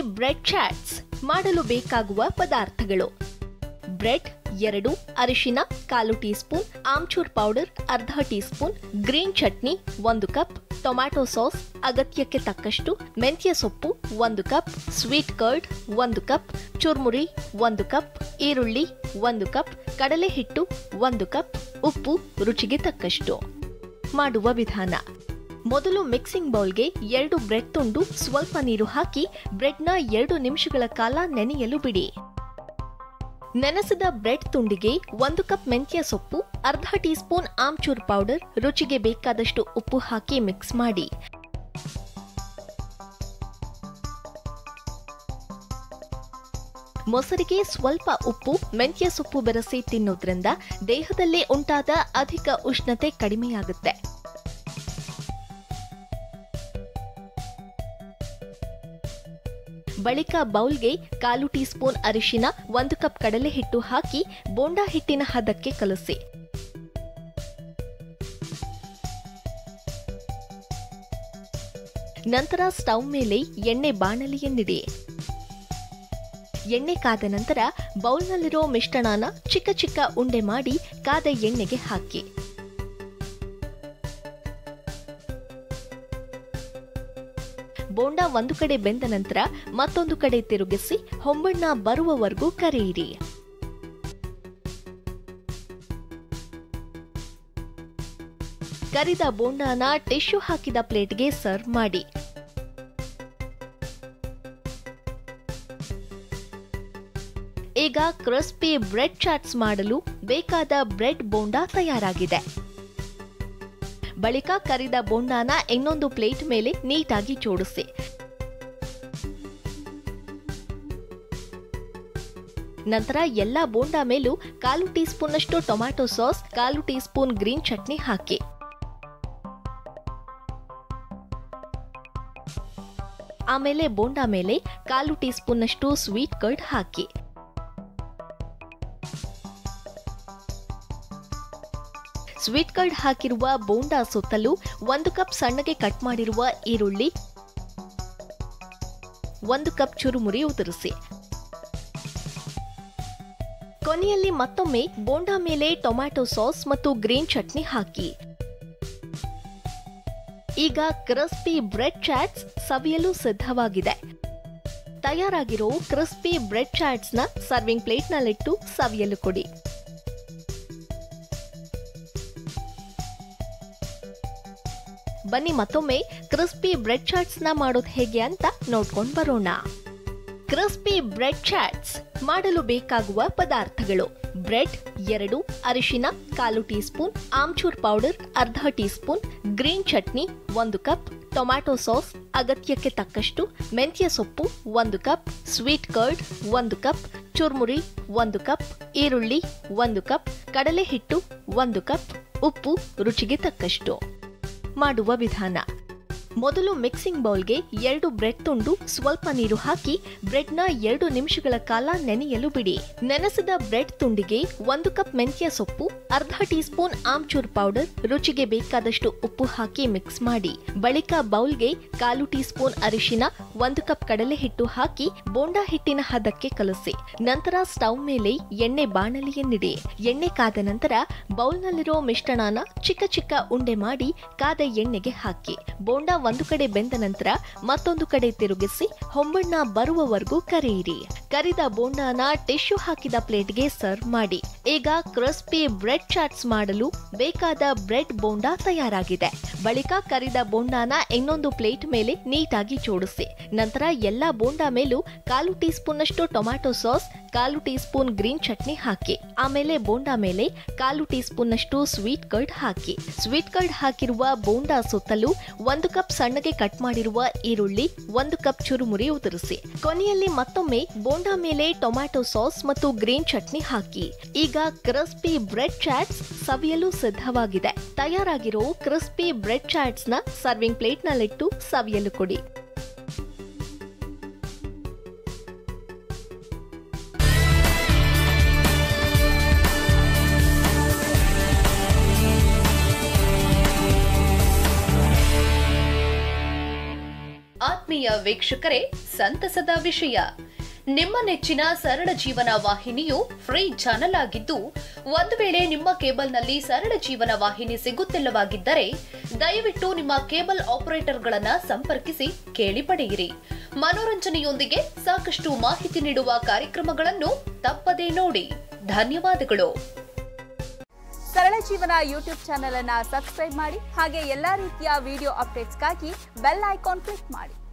bread chaats ಮಾಡಲು ಬೇಕಾಗುವ ಪದಾರ್ಥಗಳು ಬ್ರೆಡ್ ಎರಡು ಅರಿಶಿನ ಕಾಲು ಟೀ ಸ್ಪೂನ್ ಆಮ್ಚೂರ್ ಪೌಡರ್ ಅರ್ಧ ಟೀ ಸ್ಪೂನ್ ಗ್ರೀನ್ ಚಟ್ನಿ ಒಂದು ಕಪ್ ಟೊಮ್ಯಾಟೊ ಸಾಸ್ ಅಗತ್ಯಕ್ಕೆ ತಕ್ಕಷ್ಟು ಮೆಂತ್ಯ ಸೊಪ್ಪು ಒಂದು ಕಪ್ ಸ್ವೀಟ್ ಕರ್ಡ್ ಒಂದು ಕಪ್ ಚುರ್ಮುರಿ ಒಂದು ಕಪ್ ಈರುಳ್ಳಿ ಒಂದು ಕಪ್ ಕಡಲೆ ಹಿಟ್ಟು ಒಂದು ಕಪ್ ಉಪ್ಪು ರುಚಿಗೆ ತಕ್ಕಷ್ಟು ಮಾಡುವ ವಿಧಾನ ಮೊದಲು ಮಿಕ್ಸಿಂಗ್ ಬೌಲ್ಗೆ ಎರಡು ಬ್ರೆಡ್ ತುಂಡು ಸ್ವಲ್ಪ ನೀರು ಹಾಕಿ ಬ್ರೆಡ್ನ ಎರಡು ನಿಮಿಷಗಳ ಕಾಲ ನೆನೆಯಲು ಬಿಡಿ ನೆನೆಸಿದ ಬ್ರೆಡ್ ತುಂಡಿಗೆ ಒಂದು ಕಪ್ ಮೆಂತ್ಯ ಸೊಪ್ಪು ಅರ್ಧ ಟೀ ಸ್ಪೂನ್ ಆಮ್ಚೂರ್ ಪೌಡರ್ ರುಚಿಗೆ ಬೇಕಾದಷ್ಟು ಉಪ್ಪು ಹಾಕಿ ಮಿಕ್ಸ್ ಮಾಡಿ ಮೊಸರಿಗೆ ಸ್ವಲ್ಪ ಉಪ್ಪು ಮೆಂತ್ಯ ಸೊಪ್ಪು ಬೆರೆಸಿ ತಿನ್ನೋದ್ರಿಂದ ದೇಹದಲ್ಲಿ ಉಂಟಾದ ಅಧಿಕ ಉಷ್ಣತೆ ಕಡಿಮೆಯಾಗುತ್ತೆ ಬಳಿಕ ಬೌಲ್ಗೆ ಕಾಲು ಟೀ ಸ್ಪೂನ್ ಅರಿಶಿನ ಒಂದು ಕಪ್ ಕಡಲೆ ಹಿಟ್ಟು ಹಾಕಿ ಬೋಂಡಾ ಹಿಟ್ಟಿನ ಹದಕ್ಕೆ ಕಲಸಿ ನಂತರ ಸ್ಟವ್ ಮೇಲೆ ಎಣ್ಣೆ ಬಾಣಲಿಯನ್ನಿಡಿ ಎಣ್ಣೆ ಕಾದ ನಂತರ ಬೌಲ್ನಲ್ಲಿರೋ ಮಿಶ್ರಣನ ಚಿಕ್ಕ ಚಿಕ್ಕ ಉಂಡೆ ಮಾಡಿ ಕಾದ ಎಣ್ಣೆಗೆ ಹಾಕಿ ಬೋಂಡ ಒಂದು ಕಡೆ ಬೆಂದ ನಂತರ ಮತ್ತೊಂದು ಕಡೆ ತಿರುಗಿಸಿ ಹೊಂಬಣ್ಣ ಬರುವವರೆಗೂ ಕರೆಯಿರಿ ಕರಿದ ಬೋಂಡಾನ ಟಿಶ್ಯೂ ಹಾಕಿದ ಪ್ಲೇಟ್ಗೆ ಸರ್ವ್ ಮಾಡಿ ಈಗ ಕ್ರಿಸ್ಪಿ ಬ್ರೆಡ್ ಚಾಟ್ಸ್ ಮಾಡಲು ಬೇಕಾದ ಬ್ರೆಡ್ ಬೋಂಡಾ ತಯಾರಾಗಿದೆ ಬಳಿಕ ಕರಿದ ಬೋಂಡಾನ ಇನ್ನೊಂದು ಪ್ಲೇಟ್ ಮೇಲೆ ನೀಟಾಗಿ ಜೋಡಿಸಿ ನಂತರ ಎಲ್ಲಾ ಬೋಂಡಾ ಮೇಲೂ ಕಾಲು ಟೀ ಸ್ಪೂನ್ನಷ್ಟು ಟೊಮ್ಯಾಟೊ ಸಾಸ್ ಕಾಲು ಟೀ ಸ್ಪೂನ್ ಗ್ರೀನ್ ಚಟ್ನಿ ಹಾಕಿ ಆಮೇಲೆ ಬೋಂಡಾ ಮೇಲೆ ಕಾಲು ಟೀ ಸ್ಪೂನ್ನಷ್ಟು ಸ್ವೀಟ್ ಕರ್ಡ್ ಹಾಕಿ ಸ್ವೀಟ್ ಕರ್ಡ್ ಹಾಕಿರುವ ಬೋಂಡಾ ಸುತ್ತಲೂ ಒಂದು ಕಪ್ ಸಣ್ಣಗೆ ಕಟ್ ಮಾಡಿರುವ ಈರುಳ್ಳಿ ಒಂದು ಕಪ್ ಚುರುಮುರಿ ಉದುರಿಸಿ ಕೊನೆಯಲ್ಲಿ ಮತ್ತೊಮ್ಮೆ ಬೋಂಡಾ ಮೇಲೆ ಟೊಮ್ಯಾಟೊ ಸಾಸ್ ಮತ್ತು ಗ್ರೀನ್ ಚಟ್ನಿ ಹಾಕಿ ಈಗ ಕ್ರಿಸ್ಪಿ ಬ್ರೆಡ್ ಚಾಟ್ಸ್ ಸವಿಯಲು ಸಿದ್ಧವಾಗಿದೆ ತಯಾರಾಗಿರೋ ಕ್ರಿಸ್ಪಿ ಬ್ರೆಡ್ ಚಾಟ್ಸ್ನ ಸರ್ವಿಂಗ್ ಪ್ಲೇಟ್ನಲ್ಲಿಟ್ಟು ಸವಿಯಲು ಕೊಡಿ ಬನ್ನಿ ಮತ್ತೊಮ್ಮೆ ಕ್ರಿಸ್ಪಿ ಬ್ರೆಡ್ ಚಾಟ್ಸ್ನ ಮಾಡೋದು ಹೇಗೆ ಅಂತ ನೋಡ್ಕೊಂಡು ಬರೋಣ ಕ್ರಿಸ್ಪಿ ಬ್ರೆಡ್ ಚಾಟ್ಸ್ ಮಾಡಲು ಬೇಕಾಗುವ ಪದಾರ್ಥಗಳು ಬ್ರೆಡ್ ಎರಡು ಅರಿಶಿನ ಕಾಲು ಟೀ ಸ್ಪೂನ್ ಆಮ್ಚೂರ್ ಪೌಡರ್ ಅರ್ಧ ಟೀ ಸ್ಪೂನ್ ಗ್ರೀನ್ ಚಟ್ನಿ ಒಂದು ಕಪ್ ಟೊಮ್ಯಾಟೊ ಸಾಸ್ ಅಗತ್ಯಕ್ಕೆ ತಕ್ಕಷ್ಟು ಮೆಂತ್ಯ ಸೊಪ್ಪು ಒಂದು ಕಪ್ ಸ್ವೀಟ್ ಕರ್ಡ್ ಒಂದು ಕಪ್ ಚುರ್ಮುರಿ ಒಂದು ಕಪ್ ಈರುಳ್ಳಿ ಒಂದು ಕಪ್ ಕಡಲೆ ಹಿಟ್ಟು ಒಂದು ಕಪ್ ಉಪ್ಪು ರುಚಿಗೆ ತಕ್ಕಷ್ಟು ಮಾಡುವ ವಿಧಾನ ಮೊದಲು ಮಿಕ್ಸಿಂಗ್ ಬೌಲ್ಗೆ ಎರಡು ಬ್ರೆಡ್ ತುಂಡು ಸ್ವಲ್ಪ ನೀರು ಹಾಕಿ ಬ್ರೆಡ್ನ ಎರಡು ನಿಮಿಷಗಳ ಕಾಲ ನೆನೆಯಲು ಬಿಡಿ ನೆನೆಸಿದ ಬ್ರೆಡ್ ತುಂಡಿಗೆ ಒಂದು ಕಪ್ ಮೆಂತ್ಯ ಸೊಪ್ಪು ಅರ್ಧ ಟೀ ಸ್ಪೂನ್ ಆಮ್ಚೂರ್ ಪೌಡರ್ ರುಚಿಗೆ ಬೇಕಾದಷ್ಟು ಉಪ್ಪು ಹಾಕಿ ಮಿಕ್ಸ್ ಮಾಡಿ ಬಳಿಕ ಬೌಲ್ಗೆ ಕಾಲು ಟೀ ಸ್ಪೂನ್ ಅರಿಶಿನ ಒಂದು ಕಪ್ ಕಡಲೆ ಹಿಟ್ಟು ಹಾಕಿ ಬೋಂಡಾ ಹಿಟ್ಟಿನ ಹದಕ್ಕೆ ಕಲಸಿ ನಂತರ ಸ್ಟವ್ ಮೇಲೆ ಎಣ್ಣೆ ಬಾಣಲಿಯನ್ನಿಡಿ ಎಣ್ಣೆ ಕಾದ ನಂತರ ಬೌಲ್ನಲ್ಲಿರೋ ಮಿಶ್ರಣನ ಚಿಕ್ಕ ಚಿಕ್ಕ ಉಂಡೆ ಮಾಡಿ ಕಾದ ಎಣ್ಣೆಗೆ ಹಾಕಿ ಬೋಂಡಾ ಒಂದು ಕಡೆ ಬೆಂದ ನಂತರ ಮತ್ತೊಂದು ಕಡೆ ತಿರುಗಿಸಿ ಹೊಂಬಣ್ಣ ಬರುವವರೆಗೂ ಕರೆಯಿರಿ ಕರಿದ ಬೋಂಡಾನ ಟಿಶ್ಯೂ ಹಾಕಿದ ಪ್ಲೇಟ್ಗೆ ಸರ್ವ್ ಮಾಡಿ ಈಗ ಕ್ರಿಸ್ಪಿ ಬ್ರೆಡ್ ಚಾಟ್ಸ್ ಮಾಡಲು ಬೇಕಾದ ಬ್ರೆಡ್ ಬೋಂಡಾ ತಯಾರಾಗಿದೆ ಬಳಿಕ ಕರಿದ ಬೋಂಡಾನ ಇನ್ನೊಂದು ಪ್ಲೇಟ್ ಮೇಲೆ ನೀಟಾಗಿ ಜೋಡಿಸಿ ನಂತರ ಎಲ್ಲಾ ಬೋಂಡಾ ಮೇಲೂ ಕಾಲು ಟೀ ಸ್ಪೂನ್ನಷ್ಟು ಟೊಮ್ಯಾಟೊ ಸಾಸ್ ಕಾಲು ಟೀ ಸ್ಪೂನ್ ಗ್ರೀನ್ ಚಟ್ನಿ ಹಾಕಿ ಆಮೇಲೆ ಬೋಂಡಾ ಮೇಲೆ ಕಾಲು ಟೀ ಸ್ಪೂನ್ನಷ್ಟು ಸ್ವೀಟ್ ಕರ್ಡ್ ಹಾಕಿ ಸ್ವೀಟ್ ಕರ್ಡ್ ಹಾಕಿರುವ ಬೋಂಡಾ ಸುತ್ತಲೂ ಒಂದು ಕಪ್ ಸಣ್ಣಗೆ ಕಟ್ ಮಾಡಿರುವ ಈರುಳ್ಳಿ ಒಂದು ಕಪ್ ಚುರುಮುರಿ ಉದುರಿಸಿ ಕೊನೆಯಲ್ಲಿ ಮತ್ತೊಮ್ಮೆ ಬೋಂಡಾ ಮೇಲೆ ಟೊಮ್ಯಾಟೊ ಸಾಸ್ ಮತ್ತು ಗ್ರೀನ್ ಚಟ್ನಿ ಹಾಕಿ ಈಗ ಕ್ರಿಸ್ಪಿ ಬ್ರೆಡ್ ಚಾಟ್ಸ್ ಸವಿಯಲು ಸಿದ್ಧವಾಗಿದೆ ತಯಾರಾಗಿರೋ ಕ್ರಿಸ್ಪಿ ಬ್ರೆಡ್ ಚಾಟ್ಸ್ ನ ಸರ್ವಿಂಗ್ ಪ್ಲೇಟ್ನಲ್ಲಿಟ್ಟು ಸವಿಯಲು ಕೊಡಿ ಆತ್ಮೀಯ ವೀಕ್ಷಕರೇ ಸಂತಸದ ವಿಷಯ ನಿಮ್ಮ ನೆಚ್ಚಿನ ಸರಳ ಜೀವನ ವಾಹಿನಿಯು ಫ್ರೀ ಚಾನೆಲ್ ಆಗಿದ್ದು ಒಂದು ವೇಳೆ ನಿಮ್ಮ ಕೇಬಲ್ನಲ್ಲಿ ಸರಳ ಜೀವನ ವಾಹಿನಿ ಸಿಗುತ್ತಿಲ್ಲವಾಗಿದ್ದರೆ ದಯವಿಟ್ಟು ನಿಮ್ಮ ಕೇಬಲ್ ಆಪರೇಟರ್ಗಳನ್ನ ಸಂಪರ್ಕಿಸಿ ಕೇಳಿ ಪಡೆಯಿರಿ ಮನೋರಂಜನೆಯೊಂದಿಗೆ ಸಾಕಷ್ಟು ಮಾಹಿತಿ ನೀಡುವ ಕಾರ್ಯಕ್ರಮಗಳನ್ನು ತಪ್ಪದೇ ನೋಡಿ ಧನ್ಯವಾದಗಳು ಸರಳ ಜೀವನ ಯೂಟ್ಯೂಬ್ ಚಾನೆಲ್ ಅನ್ನ ಸಬ್ಸ್ಕ್ರೈಬ್ ಮಾಡಿ ಹಾಗೆ ಎಲ್ಲಾ ರೀತಿಯ ವಿಡಿಯೋ ಅಪ್ಡೇಟ್ಸ್ಗಾಗಿ ಬೆಲ್ ಐಕಾನ್ ಕ್ಲಿಕ್ ಮಾಡಿ